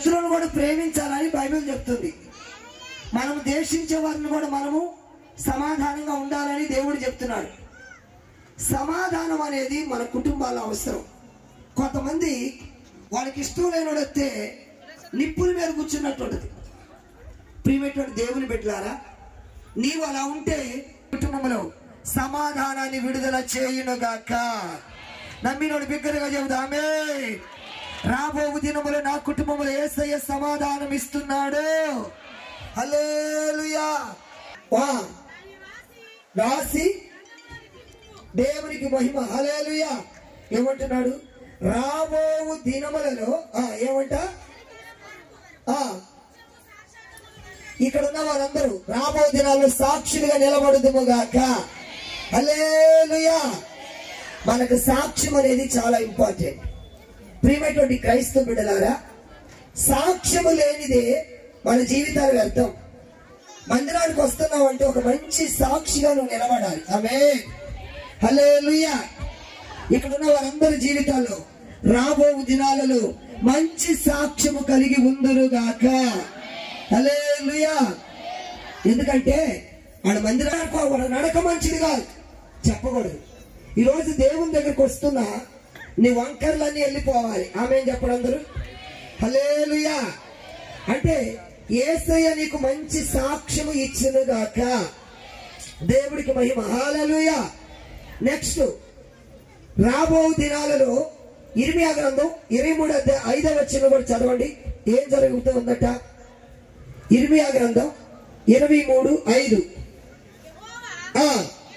శత్రువులను కూడా ప్రేమించాలని బైబిల్ చెప్తుంది మనం దేశించే వారిని కూడా మనము సమాధానంగా ఉండాలని దేవుడు చెప్తున్నాడు సమాధానం అనేది మన కుటుంబాల్లో అవసరం కొంతమంది వాళ్ళకి ఇష్టం లేనివాడు వస్తే నిప్పుల మీద కూర్చున్నట్టు ఉంటుంది ప్రియమైనటువంటి దేవుని బిడ్డలారా నీవు అలా ఉంటే కుటుంబంలో సమాధానాన్ని విడుదల చేయునుగాక నమ్మినోడు బిగ్గరగా చెబుదామే రాబోవు దినములో నా కుటుంబంలో ఏసయ్య సమాధానం ఇస్తున్నాడు హల్లెలూయా వా రాసి దేవునికి మహిమ హల్లెలూయా ఏమంటున్నాడు రాబోవు దినములలో ఆ ఏమంట ఆ ఇక్కడ ఉన్న వారందరూ రాబో దినాల్లో సాక్షులుగా నిలబడుదుముగాక హల్లెలూయా మనకు సాక్ష్యం అనేది చాలా ఇంపార్టెంట్ ప్రియమైనటువంటి క్రైస్తవ బిడ్డలారా సాక్ష్యము లేనిదే మన జీవితాలు వ్యర్థం మందిరానికి వస్తున్నావు అంటే ఒక మంచి సాక్షిగా నువ్వు నిలబడాలి ఆమె హల్లెలూయా ఇక్కడ ఉన్న వారందరి జీవితాల్లో రాబో దినాలలో మంచి సాక్ష్యము కలిగి ఉందరుగాక హల్లెలూయా ఎందుకంటే వాళ్ళ మందిరానికి వాళ్ళ నడక మంచిది కాదు చెప్పకూడదు ఈ రోజు దేవుని దగ్గరికి వస్తున్నా నీ వంకర్లన్నీ వెళ్ళిపోవాలి ఆమె చెప్పడం అందరూ హల్లెలూయా అంటే ఏసయ్య నీకు మంచి సాక్ష్యము ఇచ్చినగాక దేవుడికి మహిమ హల్లెలూయా నెక్స్ట్ రాబో దినాలలో ఇరిమియా గ్రంథం ఇరవై మూడు అధ్యాయ ఐదవ వచ్చిన కూడా చదవండి ఏం జరుగుతుందట ఇరిమియా గ్రంథం ఇరవై మూడు ఐదు ఆ,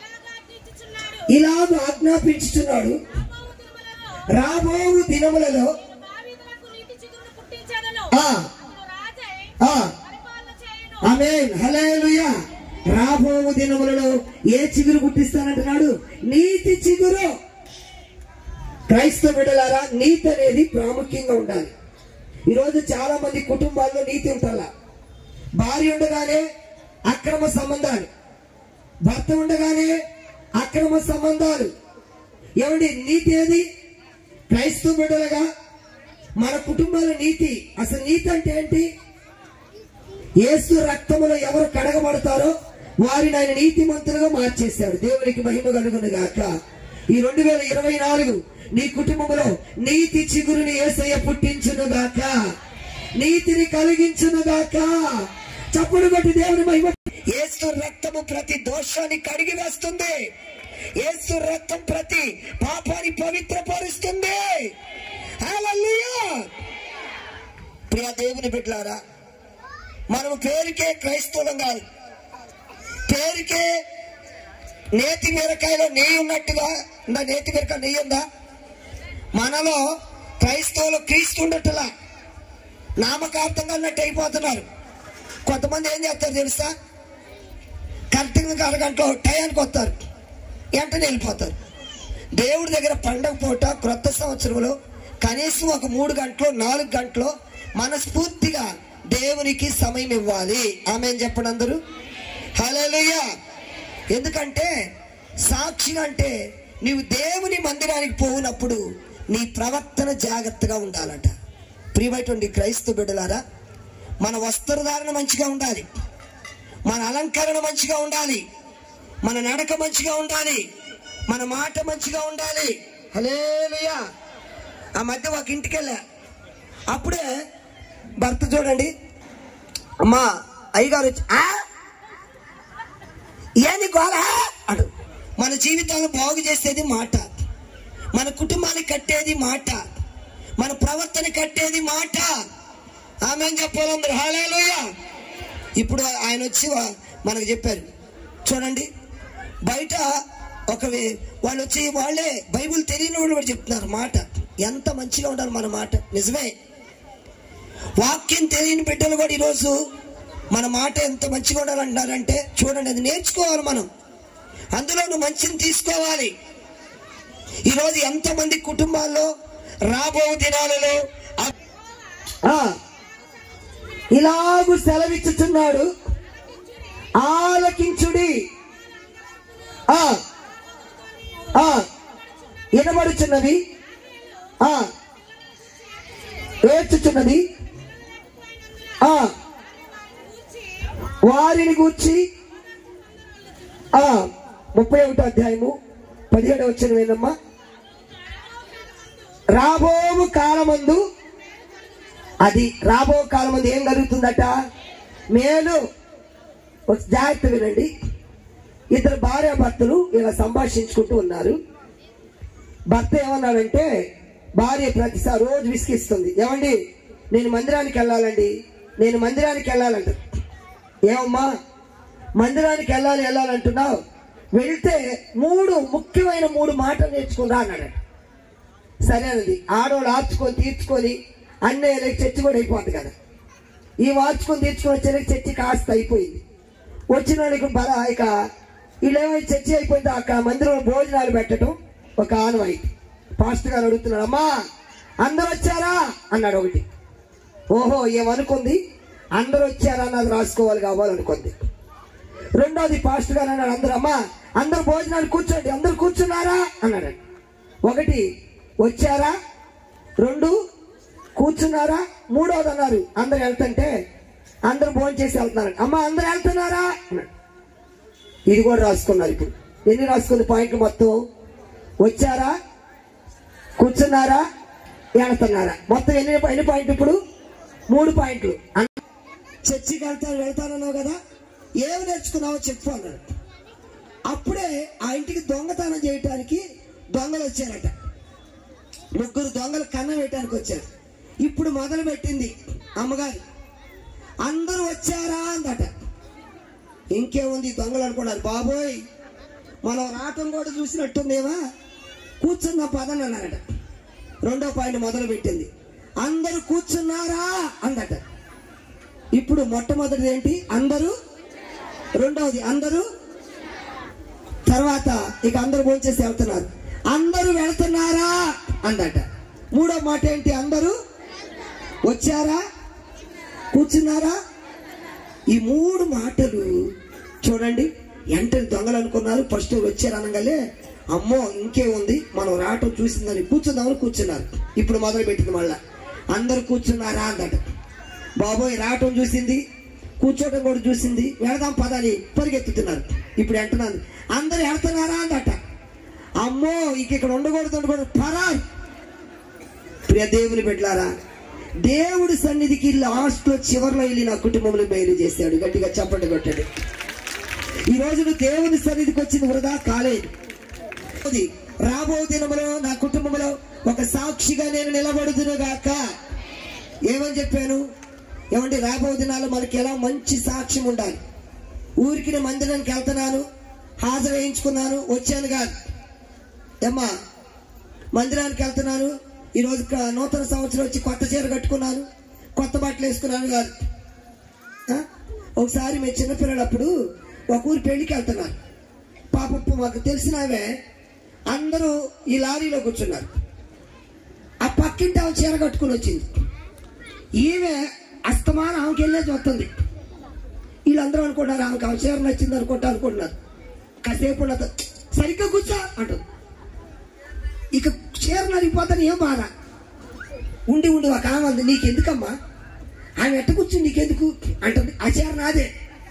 ఇలాగ ఆజ్ఞాపించుచున్నాడు రాబోవు దినములలో ఆ, ఆ, ఆమేన్ హల్లెలూయా రాబోవు దినములలో ఏ చిగురు పుట్టిస్తానంటున్నాడు నీతి చిగురు క్రైస్తవ బిడ్డలారా నీతి అనేది ప్రాముఖ్యంగా ఉండాలి ఈరోజు చాలా మంది కుటుంబాల్లో నీతి ఉండాల భార్య ఉండగానే అక్రమ సంబంధాలు భర్త ఉండగానే అక్రమ సంబంధాలు ఏమండి నీతి ఏది క్రైస్తవ బిడ్డలుగా మన కుటుంబాల నీతి అసలు నీతి అంటే ఏంటి యేసు రక్తములో ఎవరు కడగబడతారో వారిని ఆయన నీతిమంతులుగా మార్చేశాడు దేవునికి మహిమ కలుగును గాక ఈ రెండు వేల ఇరవై నాలుగు నీ కుటుంబంలో నీతి చిగురుని ఏసయ్య పుట్టించును గాక నీతిని కలిగించును గాక చప్పుడు కొట్టి దేవుని మహిమ యేసు రక్తము ప్రతి దోషాన్ని కడిగి వేస్తుంది యేసు రక్తం ప్రతి పాపాన్ని పవిత్రపరుస్తుంది హల్లెలూయా ప్రియ దేవుని బిడ్డలారా మనం పేరుకే క్రైస్తవులం కాదు పేరుకే నేతి బీరకాయలో నెయ్యి ఉన్నట్టుగా ఉందా నేతి బీరకాయ నెయ్యి ఉందా మనలో క్రైస్తవులు క్రీస్తు ఉండట్టులా నామకార్థంగా అన్నట్టు అయిపోతున్నారు కొంతమంది ఏం చేస్తారు తెలుసా కరెక్ట్గా అరగంటలో టయానికి వస్తారు వెంటనే వెళ్ళిపోతారు దేవుడి దగ్గర పండగ పూట క్రొత్త సంవత్సరంలో కనీసం ఒక మూడు గంటలు నాలుగు గంటలు మనస్ఫూర్తిగా దేవునికి సమయం ఇవ్వాలి ఆమె చెప్పండి అందరూ హల్లెలూయా ఎందుకంటే సాక్షి అంటే నీవు దేవుని మందిరానికి పోవునప్పుడు నీ ప్రవర్తన జాగ్రత్తగా ఉండాలట ప్రియమైనటువంటి క్రైస్తవ బిడ్డలారా మన వస్త్రధారణ మంచిగా ఉండాలి మన అలంకరణ మంచిగా ఉండాలి మన నడక మంచిగా ఉండాలి మన మాట మంచిగా ఉండాలి హలేలుయా ఆ మధ్య ఒక ఇంటికి వెళ్ళా అప్పుడే భర్త చూడండి అమ్మా అయ్యగారు వచ్చి "ఆ? ఏంది గోల అడు మన జీవితాలను బాగు చేసేది మాట మన కుటుంబాన్ని కట్టేది మాట మన ప్రవర్తన కట్టేది మాట ఆమె చెప్పాలందరూ హాలేలోయ ఇప్పుడు ఆయన వచ్చి వా- మనకు చెప్పారు చూడండి బయట ఒక వే- వాళ్ళు వచ్చి వాళ్ళే బైబిల్ తెలియని వాళ్ళు కూడా చెప్తున్నారు మాట ఎంత మంచిగా ఉండాలి మన మాట నిజమే వాక్యం తెలియని బిడ్డలు కూడా ఈరోజు మన మాట ఎంత మంచిగా ఉండాలంటారంటే చూడండి అది నేర్చుకోవాలి మనం అందులో నువ్వు మంచిని తీసుకోవాలి ఈరోజు ఎంతమంది కుటుంబాల్లో రాబో దినాలలో ఆ- ఆ, ఇలాగు సెలవిచ్చుచున్నాడు ఆలకించుడి ఆ ఆ వినబడుచున్నది ఆ ఏడ్చుచున్నది ఆ వారిని గూర్చి ఆ ముప్పై ఒకటో అధ్యాయము పదిహేడు వచ్చిన వినమ్మా రాబోవు కాలమందు అది రాబో కాలమందు ఏం కలుగుతుందట మేలు ఒక జాగ్రత్త వినండి ఇద్దరు భార్య భర్తలు ఇలా సంభాషించుకుంటూ ఉన్నారు భర్త ఏమన్నాడంటే భార్య ప్రతిసారి రోజు విసిగిస్తుంది ఏమండి నేను మందిరానికి వెళ్ళాలండి నేను మందిరానికి వెళ్ళాలంట ఏమమ్మా మందిరానికి వెళ్ళాలి వెళ్ళాలంటున్నావు వెళ్తే మూడు ముఖ్యమైన మూడు మాటలు నేర్చుకున్నా అన్నాడు సరే అన్నది ఆడవాళ్ళు ఆర్చుకొని తీర్చుకొని అన్నీ చర్చి కూడా అయిపోతుంది కదా ఈ మార్చుకొని తీర్చుకొని వచ్చేసరికి చర్చి కాస్త అయిపోయింది వచ్చిన వాళ్ళకి బల ఇక వీళ్ళేమో చర్చి అయిపోయింది అక్కడ మందిరంలో భోజనాలు పెట్టడం ఒక ఆనవాయితీ పాస్టర్ గారు అడుగుతున్నాడు అమ్మా అందరు వచ్చారా అన్నాడు ఒకటి ఓహో ఏమనుకుంది అందరు వచ్చారా అన్నది రాసుకోవాలి కావాలనుకుంది రెండోది పాస్టర్ గారు అన్నాడు అందరు అమ్మా అందరు భోజనాలు కూర్చోండి అందరు కూర్చున్నారా అన్నాడు ఒకటి వచ్చారా రెండు కూర్చున్నారా మూడోది అన్నారు అందరు వెళ్తుంటే అందరు భోజనం చేసి వెళ్తున్నారు అమ్మ అందరు వెళ్తున్నారా అన్నాడు ఇది కూడా రాసుకున్నారు ఇప్పుడు ఎన్ని రాసుకుంది పాయింట్లు మొత్తం వచ్చారా కూర్చున్నారా వెళ్తున్నారా మొత్తం ఎన్ని ఎన్ని పాయింట్లు ఇప్పుడు మూడు పాయింట్లు అన్న- చర్చికి వెళ్తాను వెళ్తానన్నావు కదా ఏమి నేర్చుకున్నావో చెప్పు అన్నాడు అప్పుడే ఆ ఇంటికి దొంగతనం చేయటానికి దొంగలు వచ్చారట ముగ్గురు దొంగలు కన్నం వేయటానికి వచ్చారు ఇప్పుడు మొదలు పెట్టింది అమ్మగారు అందరూ వచ్చారా అందట ఇంకేముంది దొంగలు అనుకున్నారు బాబోయ్ మనం రాటం కూడా చూసినట్టుందేమా కూర్చున్న పదం అన్నారట రెండో పాయింట్ మొదలు పెట్టింది అందరూ కూర్చున్నారా అందట ఇప్పుడు మొట్టమొదటిది ఏంటి అందరూ రెండవది అందరూ తర్వాత ఇక అందరూ భోంచేసి వెళ్తున్నారు అందరూ వెళ్తున్నారా అందట మూడో మాట ఏంటి అందరూ వచ్చారా కూర్చున్నారా ఈ మూడు మాటలు చూడండి వెంటనే దొంగలు అనుకున్నారు ఫస్ట్ వచ్చారు అనగానే అమ్మో ఇంకే ఉంది మనం రావటం చూసిందని కూర్చుందామని కూర్చున్నారు ఇప్పుడు మొదలు పెట్టింది మళ్ళా అందరు కూర్చున్నారా అందట బాబోయ్ రావటం చూసింది కూర్చోవటం కూడా చూసింది వెళదాం పదని పరిగెత్తుతున్నారు ఇప్పుడు వెంటనే అందరు వెళ్తున్నారా అందట అమ్మో ఇక ఇక్కడ ఉండకూడదు ఉండకూడదు పరాయి ప్రియ దేవుని బిడ్డలారా దేవుడి సన్నిధికి లాస్ట్ లో చివరిలో వెళ్ళి నా కుటుంబంలో బయలు చేశాడు గట్టిగా చప్పటి కొట్టాడు ఈ రోజు నువ్వు దేవుని సన్నిధికి వచ్చిన వృధా కాలేదు అది రాబో దినములో నా కుటుంబంలో ఒక సాక్షిగా నేను నిలబడుదును గాక ఏమని చెప్పాను ఏమంటే రాబో దినాల్లో మనకి ఎలా మంచి సాక్ష్యం ఉండాలి ఊరికి నేను మందిరానికి వెళ్తున్నాను హాజరు వేయించుకున్నాను వచ్చాను కాదు ఏమ్మా మందిరానికి వెళ్తున్నాను ఈ రోజు క- నూతన సంవత్సరం వచ్చి కొత్త చీర కట్టుకున్నాను కొత్త బట్టలు వేసుకున్నాను కాదు ఆ? ఒకసారి మేము చిన్నపిల్లలప్పుడు ఒక ఊరి పెళ్లికి వెళ్తున్నారు పాప మాకు తెలిసినవే అందరూ ఈ లారీలో కూర్చున్నారు ఆ పక్కింటి ఆమె చీర కట్టుకుని వచ్చింది ఈమె అస్తమానం ఆమెకి వెళ్ళే చూస్తుంది వీళ్ళందరూ అనుకుంటారు ఆమెకు ఆమె చీర నచ్చింది అనుకుంటా అనుకుంటున్నారు కాసేపు ఉన్నత సరిగ్గా కూర్చో అంటుంది ఇక చీర నరిగిపోతాను ఏం బాధ ఉండి ఉండి ఒక ఆమె అంది నీకు ఎందుకమ్మా ఆమె ఎట్ట కూర్చుని నీకెందుకు అంటుంది ఆ చీర నాదే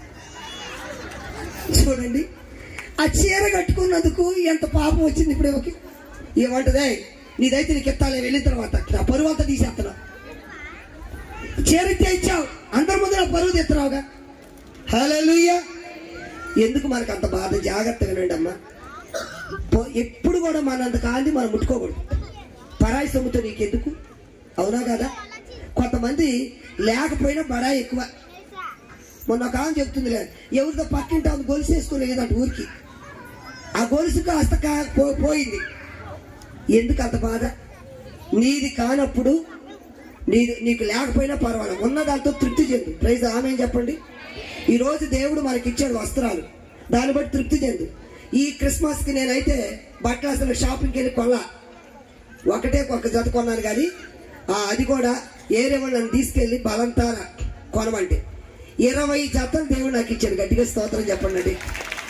చూడండి ఆ చీర కట్టుకున్నందుకు ఎంత పాపం వచ్చింది ఇప్పుడు ఈమెకి ఏమంటదే నీదైతే నీకు ఎత్తాలే వెళ్ళిన తర్వాత నా పరువు అంతా తీసేస్తున్నా చీర ఇస్తే ఇచ్చావు అందరి ముందు నా పరువు తెస్తున్నావుగా హల్లెలూయా ఎందుకు మనకు అంత బాధ జాగ్రత్తగా వినండి అమ్మా పో- ఎప్పుడు కూడా మనంత కాంతి మనం ముట్టుకోకూడదు పరాయి సొమ్ముతో నీకెందుకు అవునా కదా కొంతమంది లేకపోయినా బడాయి ఎక్కువ మొన్న ఒక ఆమె చెప్తుంది లేదు ఎవరితో పక్కింటి ఆమె గొలుసు వేసుకోలేదంట ఊరికి ఆ గొలుసు కాస్త కా- పో- పోయింది ఎందుకు అంత బాధ నీది కానప్పుడు నీది నీకు లేకపోయినా పర్వాలేదు ఉన్న దాంతో తృప్తి చెందు ప్రైజ్ ఆమె చెప్పండి ఈ రోజు దేవుడు మనకి ఇచ్చాడు వస్త్రాలు దాన్ని బట్టి తృప్తి చెందు ఈ క్రిస్మస్ కి నేనైతే బట్టలు అసలు షాపింగ్కి వెళ్ళి కొన్నా ఒకటే ఒక జత కొన్నాను కానీ ఆ, అది కూడా ఏరే వాళ్ళని తీసుకెళ్ళి బలంతాన కొనమంటే ఇరవై జతలు దేవుడు నాకు ఇచ్చాడు గట్టిగా స్తోత్రం చెప్పండి అండి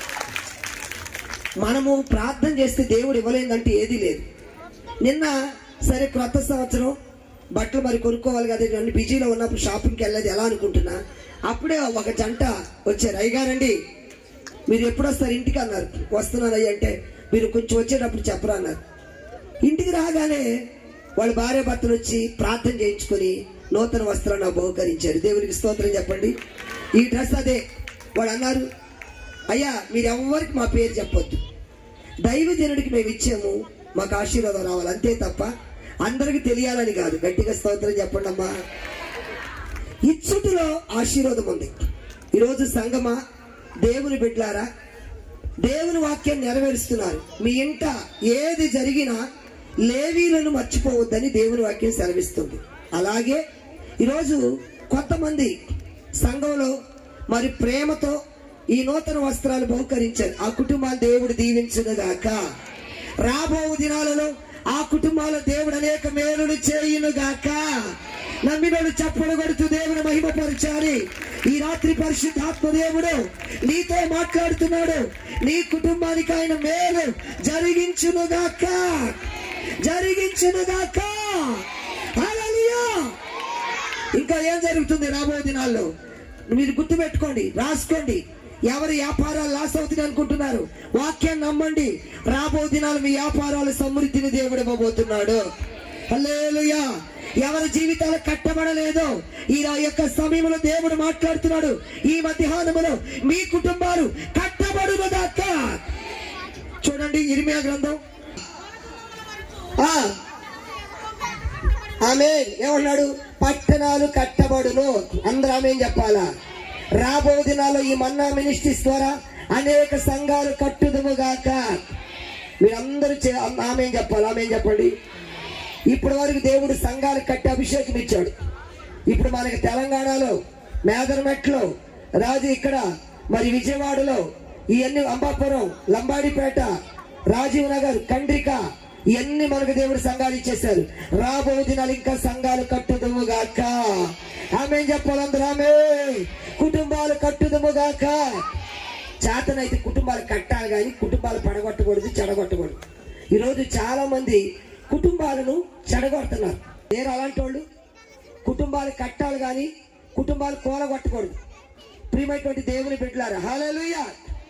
మనము ప్రార్థన చేస్తే దేవుడు ఇవ్వలేదంటే ఏదీ లేదు నిన్న సరే క్రొత్త సంవత్సరం బట్టలు మరి కొనుక్కోవాలి కదా అన్ని బిజీలో ఉన్నప్పుడు షాపింగ్కి వెళ్ళేది ఎలా అనుకుంటున్నా అప్పుడే ఒక జంట వచ్చారు అయ్యగారండి మీరు ఎప్పుడు వస్తారు ఇంటికి అన్నారు వస్తున్నాను అయ్య అంటే మీరు కొంచెం వచ్చేటప్పుడు చెప్పరా అన్నారు ఇంటికి రాగానే వాళ్ళ భార్య భర్తలు వచ్చి ప్రార్థన చేయించుకొని నూతన వస్త్రాన్ని నాకు బహుకరించారు దేవునికి స్తోత్రం చెప్పండి ఈ డ్రెస్ అదే వాడు అన్నారు అయ్యా మీరు ఎవరికి మా పేరు చెప్పొద్దు దైవజనుడికి మేము ఇచ్చాము మాకు ఆశీర్వాదం రావాలి అంతే తప్ప అందరికి తెలియాలని కాదు గట్టిగా స్తోత్రం చెప్పండి అమ్మా ఇచ్చుటిలో ఆశీర్వాదం ఉంది ఈరోజు సంగమా దేవుని బిడ్లారా దేవుని వాక్యం నెరవేరుస్తున్నారు మీ ఇంట ఏది జరిగినా లేవీలను మర్చిపోవద్దని దేవుని వాక్యం సెలవిస్తుంది అలాగే ఈరోజు కొంతమంది సంఘంలో మరి ప్రేమతో ఈ నూతన వస్త్రాలు బహుకరించారు ఆ కుటుంబాలు దేవుడు దీవించునుగాక రాబో దినాలలో ఆ కుటుంబాల దేవుడు అనేక మేలులు చేయునుగాక నమ్మినోడు చప్పుడు కొడుతూ దేవుని మహిమపరచాలి ఈ రాత్రి పరిశుద్ధాత్మ దేవుడు నీతో మాట్లాడుతున్నాడు నీ కుటుంబానికి ఆయన మేలు జరిగించునుగాక జరిగించునుగాక హల్లెలూయా ఇంకా ఏం జరుగుతుంది రాబోయే దినాల్లో మీరు గుర్తుపెట్టుకోండి రాసుకోండి ఎవరి వ్యాపారాలు లాస్ అవుతుంది అనుకుంటున్నారు వాక్యాన్ని నమ్మండి రాబో దినాలు మీ వ్యాపారాలు సమృద్ధిని దేవుడు ఇవ్వబోతున్నాడు హల్లెలూయా ఎవరి జీవితాలు కట్టబడలేదో ఈ నా యొక్క సమయంలో దేవుడు మాట్లాడుతున్నాడు ఈ మధ్యాహ్నములో మీ కుటుంబాలు కట్టబడును దాకా చూడండి ఇరిమియా గ్రంథం ఆ ఆమె ఏమన్నాడు పట్టణాలు కట్టబడును అందరూ ఆమె చెప్పాలా రాబో దినాల్లో ఈ మన్నా మినిస్ట్రీస్ ద్వారా అనేక సంఘాలు కట్టుదుముగాక మీరందరూ చే- ఆమె చెప్పాలి ఆమె చెప్పండి ఇప్పటి వరకు దేవుడు సంఘాలు కట్టి అభిషేకం ఇచ్చాడు ఇప్పుడు మనకి తెలంగాణలో మేదరమెట్లో రాజు ఇక్కడ మరి విజయవాడలో ఇవన్నీ అంబాపురం లంబాడిపేట రాజీవ్ నగర్ కండ్రిక ఇవన్నీ మనకు దేవుడు సంఘాలు ఇచ్చేశారు రాబో దినాలు ఇంకా సంఘాలు కట్టుదుముగాక ఆమె చెప్పాలందరూ ఆమె కుటుంబాలు కట్టుదుముగాక చేతనైతే కుటుంబాలు కట్టాలి కానీ కుటుంబాలు పడగొట్టకూడదు చెడగొట్టకూడదు ఈరోజు చాలా మంది కుటుంబాలను చెడగొడుతున్నారు నేను అలాంటి వాళ్ళు కుటుంబాలు కట్టాలి కానీ కుటుంబాలు కూలగొట్టకూడదు ప్రియమైనటువంటి దేవుని బిడ్డలారా హల్లెలూయా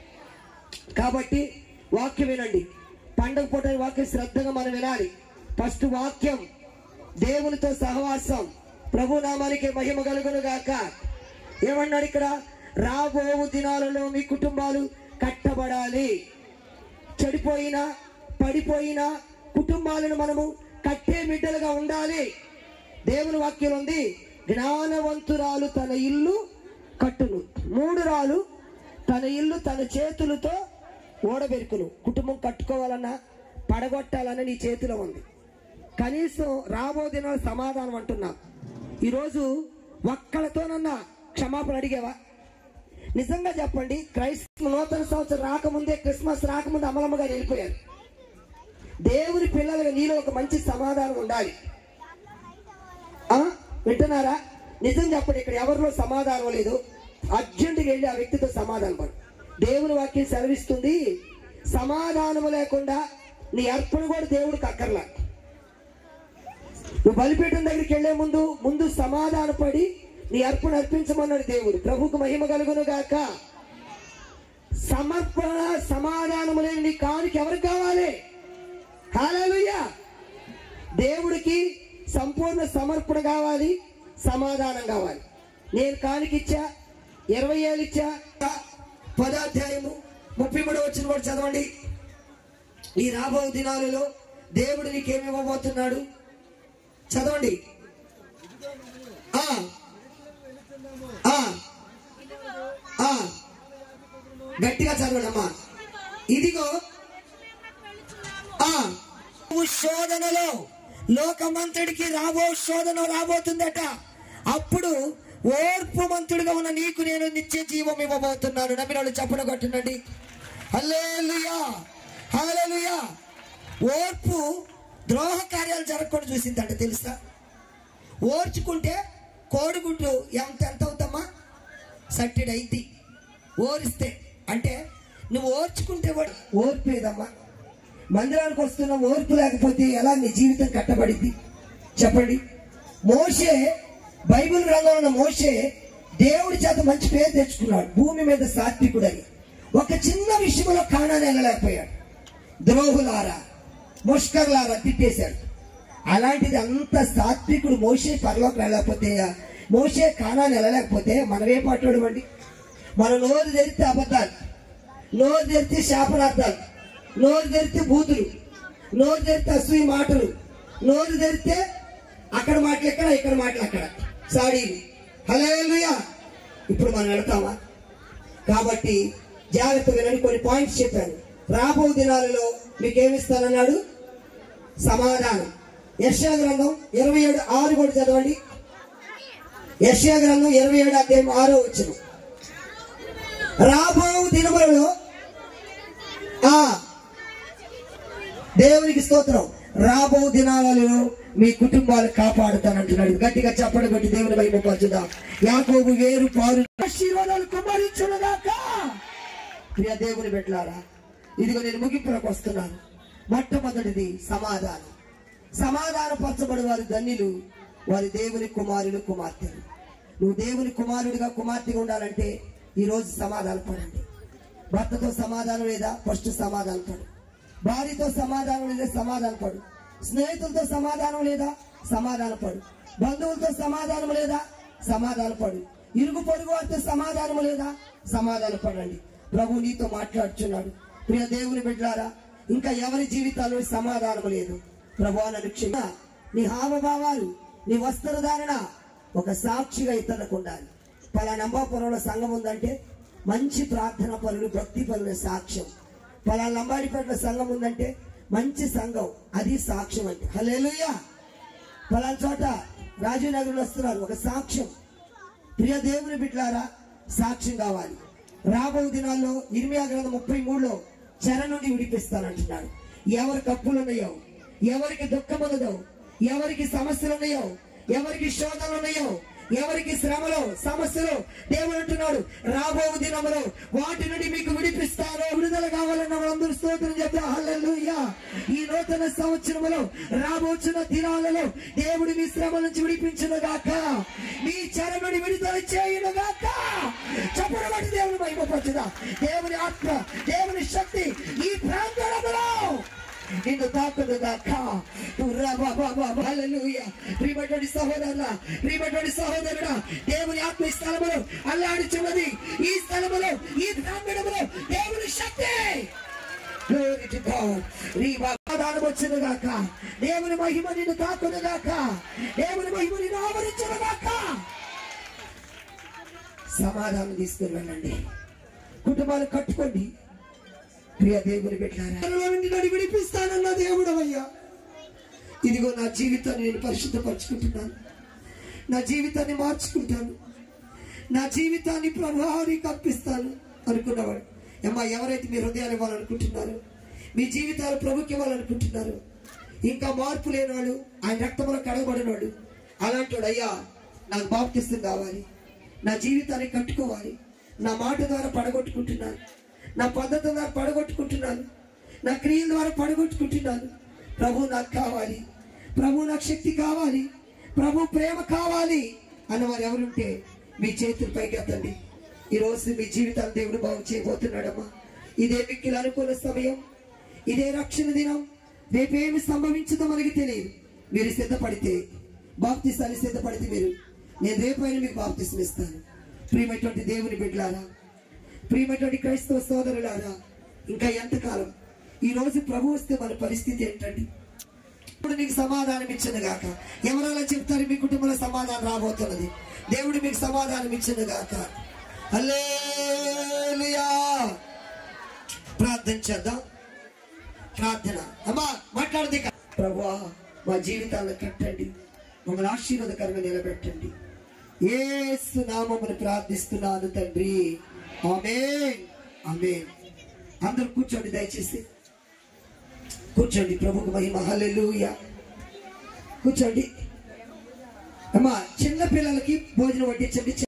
కాబట్టి వాక్యం వినండి పండగ పూట ఈ వాక్యం శ్రద్ధగా మనం వినాలి ఫస్ట్ వాక్యం దేవునితో సహవాసం ప్రభు నామానికి మహిమ కలుగును గాక ఏమన్నాడు ఇక్కడ రాబోవు దినాలలో మీ కుటుంబాలు కట్టబడాలి చెడిపోయినా పడిపోయిన కుటుంబాలను మనము కట్టే బిడ్డలుగా ఉండాలి దేవుని వాక్యం ఉంది జ్ఞానవంతురాలు తన ఇల్లు కట్టును మూడు రాలు తన ఇల్లు తన చేతులతో ఓడబెరుకును కుటుంబం కట్టుకోవాలన్నా పడగొట్టాలన్నా నీ చేతిలో ఉంది కనీసం రాబో దినాల సమాధానం అంటున్నా ఈరోజు ఒక్కలతోనన్నా క్షమాపణ అడిగేవా నిజంగా చెప్పండి క్రైస్తవ నూతన సంవత్సరం రాకముందే క్రిస్మస్ రాకముందే అమలమ్మ గారు వెళ్ళిపోయారు దేవుని పిల్లలుగా నీలో ఒక మంచి సమాధానం ఉండాలి ఆ? వింటున్నారా నిజం చెప్పండి ఇక్కడ ఎవరిలో సమాధానం లేదు అర్జెంటుగా వెళ్ళి ఆ వ్యక్తితో సమాధానం పడు దేవుని వాక్యం సెలవిస్తుంది సమాధానము లేకుండా నీ అర్పణ కూడా దేవుడికి అక్కర్లా నువ్వు బలిపీఠం దగ్గరికి వెళ్లే ముందు ముందు సమాధాన పడి నీ అర్పణ అర్పించమన్నాడు దేవుడు ప్రభుకు మహిమ కలుగును గాక సమర్పణ సమాధానము లేని నీ కానుక ఎవరికి కావాలి హల్లెలూయా దేవుడికి సంపూర్ణ సమర్పణ కావాలి సమాధానం కావాలి నేను కానికిచ్చా ఇరవై ఏళ్ళు ఇచ్చా పదాధ్యాయము ముప్పై మూడు వచ్చిన కూడా చదవండి ఈ రాబో దినాలలో దేవుడు నీకేమి ఇవ్వబోతున్నాడు చదవండి ఆ ఆ ఆ గట్టిగా చదవండి అమ్మా ఇదిగో ఆ నువ్వు శోధనలో లోకమంతుడికి రాబో శోధన రాబోతుందట అప్పుడు ఓర్పు మంతుడిగా ఉన్న నీకు నేను నిత్య జీవం ఇవ్వబోతున్నాను నమ్మిన చెప్పన కొట్టినండి హల్లెలూయా హల్లెలూయా ఓర్పు ద్రోహ కార్యాలు జరగకుండా చూసిందంట తెలుసా ఓర్చుకుంటే కోడిగుడ్డు ఎంత ఎంత అవుతామా సట్టెడ్ అయింది ఓరిస్తే అంటే నువ్వు ఓర్చుకుంటే కూడా ఓర్పు ఏదమ్మా మందిరానికి వస్తున్న ఓర్పు లేకపోతే ఎలా నీ జీవితం కట్టబడింది చెప్పండి మోషే బైబిల్ రంగంలో ఉన్న మోషే దేవుడి చేత మంచి పేరు తెచ్చుకున్నాడు భూమి మీద సాత్వికుడని ఒక చిన్న విషయంలో కాణాన్ని వెళ్ళలేకపోయాడు ద్రోహులారా ముష్కర్లారా తిట్టేశాడు అలాంటిది అంత సాత్వికుడు మోసే పరలోకి వెళ్ళకపోతే మోసే కాణాన్ని వెళ్ళలేకపోతే మనమే పట్టుకోవడం మన నోరు తెరిస్తే అబద్ధాలు నోరు తెరిస్తే శాపనార్థాలు నోరు తెరిస్తే బూతులు నోరు తెరిస్తే అసూయి మాటలు నోరు తెరిస్తే అక్కడ మాటలు ఎక్కడ ఇక్కడ మాటలు అక్కడ సాడీలు హలేలుయా ఇప్పుడు మనం వెళ్తామా కాబట్టి జాగ్రత్త వినండి కొన్ని పాయింట్స్ చెప్పాను రాబో దినాలలో మీకు ఏమిస్తానన్నాడు సమాధానం యశ్యా గ్రంథం ఇరవై ఏడు ఆరు కూడా చదవండి యశ్యా గ్రంథం ఇరవై ఏడు అధ్యాయం ఆరో వచ్చిన రాబో దినములలో ఆ దేవునికి స్తోత్రం రాబో దినాలలో మీ కుటుంబాలు కాపాడుతానంటున్నాడు గట్టిగా చెప్పడం బట్టి దేవుని వైపు పరచుదాం యాకోబు వేరు పారు ఆశీర్వాదాలు కుమ్మరించునుగాక ప్రియ దేవుని పెట్టారా ఇదిగో నేను ముగింపులకు వస్తున్నాను మొట్టమొదటిది సమాధానం సమాధానపరచబడి వారి ధన్యులు వారి దేవుని కుమారులు కుమార్తెలు నువ్వు దేవుని కుమారుడిగా కుమార్తెగా ఉండాలంటే ఈ రోజు సమాధానం పడండి భర్తతో సమాధానం లేదా ఫస్ట్ సమాధానం పడు భార్యతో సమాధానం లేదా సమాధానం పడు స్నేహితులతో సమాధానం లేదా సమాధాన పడు బంధువులతో సమాధానం లేదా సమాధాన పడు ఇరుగు పొరుగు వారితో సమాధానం లేదా సమాధాన పడండి ప్రభు నీతో మాట్లాడుచున్నాడు ప్రియ దేవుని బిడ్డారా ఇంకా ఎవరి జీవితాల్లో సమాధానం లేదు ప్రభు నన్ను క్షమ నీ హావభావాలు నీ వస్త్రధారణ ఒక సాక్షిగా ఇతరులకు ఉండాలి పలానా అంబాపురంలో సంఘం ఉందంటే మంచి ప్రార్థన పనులు భక్తి పనుల సాక్ష్యం పలానా లంబాడిపేటలో సంఘం ఉందంటే మంచి సంఘం అది సాక్ష్యం అంటే హలేలుయా పలానా చోట రాజీనగర్లో వస్తున్నారు ఒక సాక్ష్యం ప్రియ దేవుని బిడ్లారా సాక్ష్యం కావాలి రాబో దినాల్లో ఇర్మియా గ్రంథం ముప్పై మూడులో చెర నుండి విడిపిస్తానంటున్నాడు ఎవరికి అప్పులు ఉన్నాయో ఎవరికి దుఃఖం ఉన్నదో ఎవరికి సమస్యలు ఉన్నాయో ఎవరికి శోధనలు ఉన్నాయో ఎవరికి శ్రమలో సమస్యలు దేవుడు అంటున్నాడు రాబో దినములో వాటి నుండి మీకు విడిపిస్తాను విడుదల కావాలన్న వాళ్ళందరూ స్తోత్రం చెప్తా హల్లెలూయా ఈ నూతన సంవత్సరములో రాబోచున్న దినాలలో దేవుడు మీ శ్రమ నుంచి విడిపించును గాక మీ చెర నుండి విడుదల చేయును గాక చప్పుడు బట్టి దేవుని మహిమపరచుదా దేవుని ఆత్మ దేవుని శక్తి ఈ ప్రాంగణంలో నిన్ను తాకును గాక ప్రియమైనటువంటి సహోదరుల ప్రియమైనటువంటి సహోదరుడా దేవుని ఆత్మ ఈ స్థలములో అల్లాడుచున్నది ఈ స్థలములో ఈ ప్రాంగణములో దేవుని శక్తి Glory to God. నీ సమాధానం వచ్చును గాక దేవుని మహిమ నిన్ను తాకును గాక దేవుని మహిమ నిన్ను ఆవరించును గాక సమాధానం తీసుకుని వెళ్ళండి కుటుంబాలు కట్టుకోండి ప్రియ దేవుని పెట్టారా విడిపిస్తానన్న దేవుడు అయ్యా ఇదిగో నా జీవితాన్ని నేను పరిశుద్ధపరచుకుంటున్నాను నా జీవితాన్ని మార్చుకుంటాను నా జీవితాన్ని ప్రభావానికి అర్పిస్తాను అనుకున్నవాడు అమ్మా ఎవరైతే మీ హృదయాలు ఇవ్వాలనుకుంటున్నారు మీ జీవితాలు ప్రభుకి ఇవ్వాలనుకుంటున్నారు ఇంకా మార్పు లేనివాడు ఆయన రక్తంలో కడగబడినవాడు అలాంటి వాడు అయ్యా నాకు బాప్తిస్తం కావాలి నా జీవితాన్ని కట్టుకోవాలి నా మాట ద్వారా పడగొట్టుకుంటున్నాను నా పద్ధతి ద్వారా పడగొట్టుకుంటున్నాను నా క్రియల ద్వారా పడగొట్టుకుంటున్నాను ప్రభు నాకు కావాలి ప్రభు నాకు శక్తి కావాలి ప్రభు ప్రేమ కావాలి అన్నవారు ఎవరుంటే మీ చేతులు పైకి ఎత్తండి ఈ రోజు మీ జీవితాన్ని దేవుడు బాగు చేయబోతున్నాడమ్మా ఇదే మిక్కిలు అనుకూల సమయం ఇదే రక్షణ దినం రేపేమి సంభవించదో మనకి తెలియదు మీరు సిద్ధపడితే బాప్తిస్తాన్ని సిద్ధపడితే మీరు నేను రేపైనా మీకు బాప్తిసం ఇస్తాను ప్రియమైనటువంటి దేవుని బిడ్డలారా ప్రియమైనటువంటి క్రైస్తవ సోదరులారా ఇంకా ఎంతకాలం ఈ రోజు ప్రభు వస్తే మన పరిస్థితి ఏంటండి ఇప్పుడు నీకు సమాధానం ఇచ్చింది గాక ఎవరైనా చెప్తారు మీ కుటుంబంలో సమాధానం రాబోతున్నది దేవుడు మీకు సమాధానం ఇచ్చింది గాక హల్లెలూయా ప్రార్థన చేద్దాం ప్రార్థన అమ్మా మాట్లాడది ప్రభా మా జీవితాలను కట్టండి మమ్మల్ని ఆశీర్వాదకరంగా నిలబెట్టండి ఏసు నామమును ప్రార్థిస్తున్నాను తండ్రి ఆమేన్ ఆమేన్ అందరూ కూర్చోండి దయచేసి కూర్చోండి ప్రభుకు మహిమ హల్లెలూయా కూర్చోండి అమ్మా చిన్న పిల్లలకి భోజనం వడ్డించండి